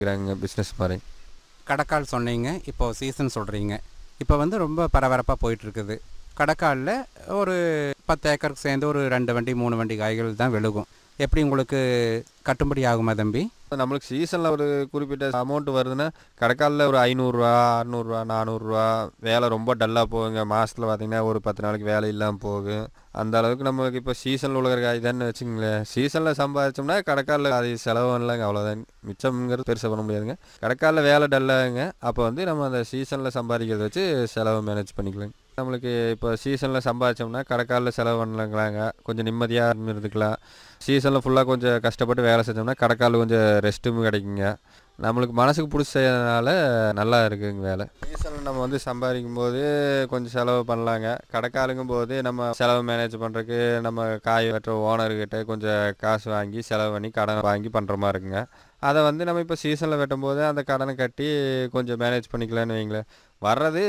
இருக்கிறாங்க பிஸ்னஸ் மாதிரி கடக்கால் சொன்னீங்க இப்போ சீசன் சொல்கிறீங்க இப்போ வந்து ரொம்ப பரபரப்பாக போயிட்டுருக்குது கடக்காலில் ஒரு பத்து ஏக்கருக்கு சேர்ந்து ஒரு ரெண்டு வண்டி மூணு வண்டி காய்கள் தான் விழுகும் எப்படி உங்களுக்கு கட்டுப்படி ஆகுமா தம்பி நம்மளுக்கு சீசனில் ஒரு குறிப்பிட்ட அமௌண்ட் வருதுன்னா கடைக்காலில் ஒரு ஐநூறுரூவா அறநூறுவா நானூறுரூவா வேலை ரொம்ப டல்லாக போகுங்க மாதத்தில் பார்த்தீங்கன்னா ஒரு பத்து நாளைக்கு வேலை இல்லாமல் போகும் அந்த அளவுக்கு நம்மளுக்கு இப்போ சீசனில் உள்ள காய் தானே வச்சுங்களேன் சீசனில் சம்பாதிச்சோம்னா கடைக்காலில் அது செலவு இல்லைங்க அவ்வளோதான் மிச்சம்ங்கிறது பெருசாக பண்ண முடியாதுங்க கடைக்காலில் வேலை டல்லாகுங்க அப்போ வந்து நம்ம அந்த சீசனில் சம்பாதிக்கிறத வச்சு செலவு மேனேஜ் பண்ணிக்கலாங்க நம்மளுக்கு இப்போ சீசனில் சம்பாதிச்சோம்னா கடைக்காலில் செலவு பண்ணலாங்களாங்க கொஞ்சம் நிம்மதியாக இருந்துக்கலாம் சீசனில் ஃபுல்லாக கொஞ்சம் கஷ்டப்பட்டு வேலை செஞ்சோம்னா கடைக்காலில் கொஞ்சம் ரெஸ்ட்டும் கிடைக்குங்க நம்மளுக்கு மனசுக்கு பிடிச்சதுனால நல்லா இருக்குங்க வேலை சீசனில் நம்ம வந்து சம்பாதிக்கும் போது கொஞ்சம் செலவு பண்ணலாங்க கடைக்காலுங்கும் போது நம்ம செலவு மேனேஜ் பண்ணுறதுக்கு நம்ம காய் வெட்டுற ஓனர்கிட்ட கொஞ்சம் காசு வாங்கி செலவு பண்ணி கடன் வாங்கி பண்ணுற மாதிரி இருக்குங்க அதை வந்து நம்ம இப்போ சீசனில் வெட்டும் போது அந்த கடனை கட்டி கொஞ்சம் மேனேஜ் பண்ணிக்கலாம்னு வைங்களேன் வர்றது